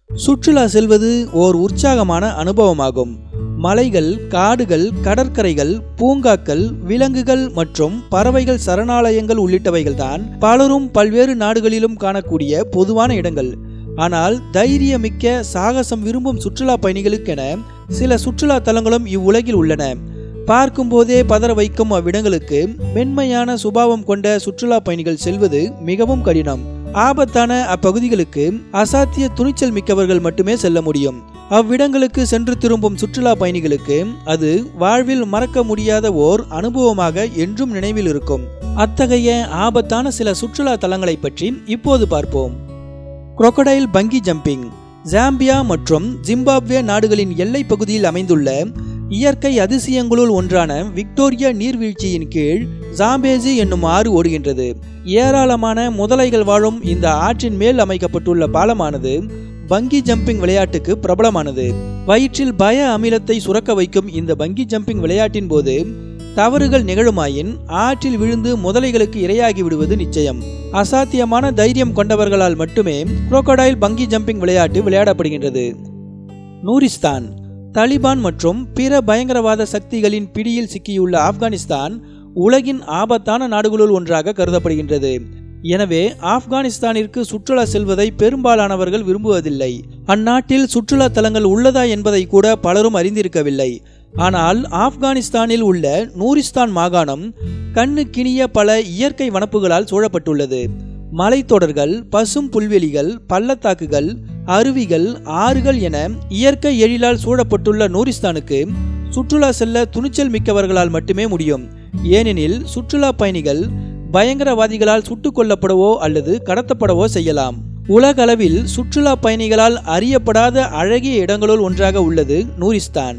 சுற்றுலா செல்வது ஓர் உற்சாகமான அனுபவமாகும் மலைகள் காடுகள் கடற்கரைகள் பூங்காக்கள் விலங்குகள் மற்றும் பறவைகள் சரணாலயங்கள் உள்ளிட்டவைகள்தான் பலரும் பல்வேறு நாடுகளிலும் காணக்கூடிய பொதுவான இடங்கள் ஆனால் தைரியமிக்க சாகசம் விரும்பும் சுற்றுலா பயணிகளுக்கென சில சுற்றுலா தலங்களும் இவ்வுலகில் உள்ளன பார்க்கும்போதே பதற வைக்கும் அவ்விடங்களுக்கு மென்மையான சுபாவம் கொண்ட சுற்றுலா பயணிகள் செல்வது மிகவும் கடினம் ஆபத்தான அப்பகுதிகளுக்கு அசாத்திய துணிச்சல் மிக்கவர்கள் மட்டுமே செல்ல முடியும் அவ்விடங்களுக்கு சென்று திரும்பும் சுற்றுலா பயணிகளுக்கு அது வாழ்வில் மறக்க முடியாத ஓர் அனுபவமாக என்றும் நினைவில் இருக்கும் அத்தகைய ஆபத்தான சில சுற்றுலா தலங்களை பற்றி இப்போது பார்ப்போம் crocodile பங்கி ஜம்பிங் ஜாம்பியா மற்றும் ஜிம்பாப்வே நாடுகளின் எல்லைப் பகுதியில் அமைந்துள்ள இயற்கை அதிசயங்களுள் ஒன்றான விக்டோரியா நீர்வீழ்ச்சியின் கீழ் ஜாம்பேசி என்னும் ஆறு ஓடுகின்றது ஏராளமான முதலைகள் வாழும் இந்த ஆற்றின் மேல் அமைக்கப்பட்டுள்ள பாலமானது பங்கி ஜம்பிங் விளையாட்டுக்கு பிரபலமானது வயிற்றில் பய அமிலத்தை சுரக்க வைக்கும் இந்த பங்கி ஜம்பிங் விளையாட்டின் போது தவறுகள் நிகழுமாயின் ஆற்றில் விழுந்து முதலைகளுக்கு இரையாகி விடுவது நிச்சயம் அசாத்தியமான தைரியம் கொண்டவர்களால் மட்டுமே crocodile பங்கி ஜம்பிங் விளையாட்டு விளையாடப்படுகின்றது நூரிஸ்தான் தலிபான் மற்றும் பிற பயங்கரவாத சக்திகளின் பிடியில் சிக்கியுள்ள ஆப்கானிஸ்தான் உலகின் ஆபத்தான நாடுகளுள் ஒன்றாக கருதப்படுகின்றது எனவே ஆப்கானிஸ்தானிற்கு சுற்றுலா செல்வதை பெரும்பாலானவர்கள் விரும்புவதில்லை அந்நாட்டில் சுற்றுலா தலங்கள் உள்ளதா என்பதை கூட பலரும் அறிந்திருக்கவில்லை ஆனால் ஆப்கானிஸ்தானில் உள்ள நூரிஸ்தான் மாகாணம் கண்ணு கிணிய பல இயற்கை வனப்புகளால் சூழப்பட்டுள்ளது மலைத்தொடர்கள் பசும் புல்வெளிகள் பள்ளத்தாக்குகள் அருவிகள் ஆறுகள் என இயற்கை எழிலால் சூழப்பட்டுள்ள நூரிஸ்தானுக்கு சுற்றுலா செல்ல துணிச்சல் மிக்கவர்களால் மட்டுமே முடியும் ஏனெனில் சுற்றுலா பயணிகள் பயங்கரவாதிகளால் சுட்டுக் கொல்லப்படவோ அல்லது கடத்தப்படவோ செய்யலாம் உலகளவில் சுற்றுலா பயணிகளால் அறியப்படாத அழகிய இடங்களுள் ஒன்றாக உள்ளது நூரிஸ்தான்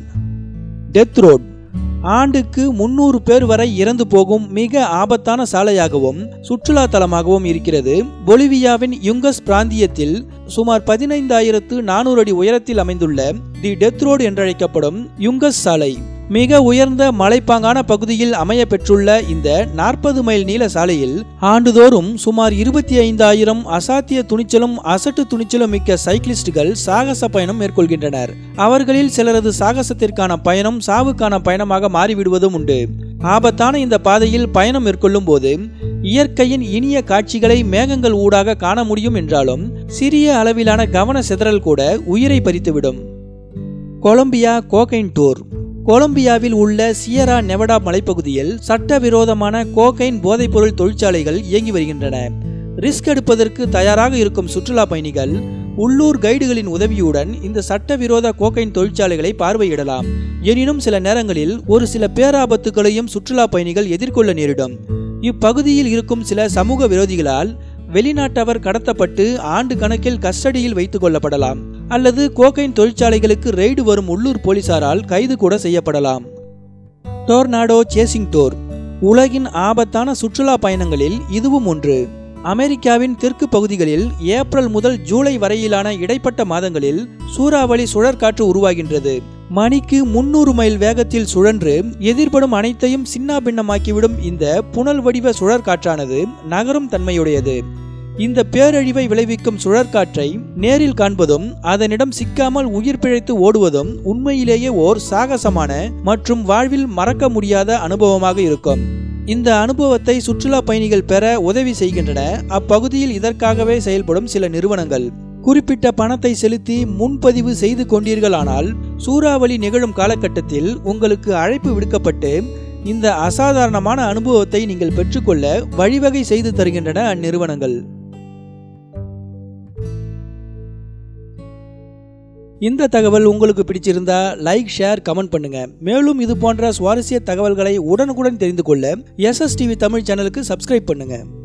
டெத் ரோட் ஆண்டுக்கு முன்னூறு பேர் வரை இறந்து போகும் மிக ஆபத்தான சாலையாகவும் சுற்றுலா தலமாகவும் இருக்கிறது பொலிவியாவின் யுங்கஸ் பிராந்தியத்தில் சுமார் பதினைந்தாயிரத்து நானூறு அடி உயரத்தில் அமைந்துள்ள தி டெத் ரோடு என்றழைக்கப்படும் யுங்கஸ் சாலை மிக உயர்ந்த மலைப்பாங்கான பகுதியில் அமைய பெற்றுள்ள இந்த நாற்பது மைல் நீள சாலையில் ஆண்டுதோறும் சுமார் இருபத்தி ஐந்தாயிரம் அசாத்திய துணிச்சலும் அசட்டு துணிச்சலும் மிக்க சைக்கிளிஸ்டுகள் சாகச பயணம் மேற்கொள்கின்றனர் அவர்களில் சிலரது சாகசத்திற்கான பயணம் சாவுக்கான பயணமாக மாறிவிடுவதும் உண்டு ஆபத்தான இந்த பாதையில் பயணம் மேற்கொள்ளும் போது இயற்கையின் இனிய காட்சிகளை மேகங்கள் ஊடாக காண முடியும் என்றாலும் சிறிய அளவிலான கவன சிதறல் கூட உயிரை பறித்துவிடும் கொலம்பியா கோகைன் டூர் கொலம்பியாவில் உள்ள சியரா நெவடா மலைப்பகுதியில் சட்டவிரோதமான கோகைன் போதைப்பொருள் தொழிற்சாலைகள் இயங்கி வருகின்றன ரிஸ்க் எடுப்பதற்கு தயாராக இருக்கும் சுற்றுலா பயணிகள் உள்ளூர் கைடுகளின் உதவியுடன் இந்த சட்டவிரோத கோகைன் தொழிற்சாலைகளை பார்வையிடலாம் எனினும் சில நேரங்களில் ஒரு சில பேராபத்துகளையும் சுற்றுலா பயணிகள் எதிர்கொள்ள நேரிடும் இப்பகுதியில் இருக்கும் சில சமூக விரோதிகளால் வெளிநாட்டவர் கடத்தப்பட்டு ஆண்டு கணக்கில் கஸ்டடியில் வைத்துக் கொள்ளப்படலாம் அல்லது கோகைன் தொழிற்சாலைகளுக்கு ரெய்டு வரும் உள்ளூர் போலீசாரால் கைது கூட செய்யப்படலாம் டோர்னாடோ சேசிங் டோர் உலகின் ஆபத்தான சுற்றுலா பயணங்களில் இதுவும் ஒன்று அமெரிக்காவின் தெற்கு பகுதிகளில் ஏப்ரல் முதல் ஜூலை வரையிலான இடைப்பட்ட மாதங்களில் சூறாவளி சுழற்காற்று உருவாகின்றது மணிக்கு முன்னூறு மைல் வேகத்தில் சுழன்று எதிர்படும் அனைத்தையும் சின்னாபின்னமாக்கிவிடும் இந்த புனல் வடிவ சுழற்காற்றானது நகரும் தன்மையுடையது இந்த பேரழிவை விளைவிக்கும் சுழற்காற்றை நேரில் காண்பதும் அதனிடம் சிக்காமல் உயிர் பிழைத்து ஓடுவதும் உண்மையிலேயே ஓர் சாகசமான மற்றும் வாழ்வில் மறக்க முடியாத அனுபவமாக இருக்கும் இந்த அனுபவத்தை சுற்றுலா பயணிகள் பெற உதவி செய்கின்றன அப்பகுதியில் இதற்காகவே செயல்படும் சில நிறுவனங்கள் குறிப்பிட்ட பணத்தை செலுத்தி முன்பதிவு செய்து கொண்டீர்களானால் சூறாவளி நிகழும் காலகட்டத்தில் உங்களுக்கு அழைப்பு விடுக்கப்பட்டு இந்த அசாதாரணமான அனுபவத்தை நீங்கள் பெற்றுக்கொள்ள வழிவகை செய்து தருகின்றன அந்நிறுவனங்கள் இந்த தகவல் உங்களுக்கு பிடிச்சிருந்தா லைக் ஷேர் கமெண்ட் பண்ணுங்க மேலும் இது போன்ற சுவாரஸ்ய தகவல்களை உடனுக்குடன் தெரிந்து கொள்ள எஸ்எஸ் டிவி தமிழ் சேனலுக்கு சப்ஸ்கிரைப் பண்ணுங்க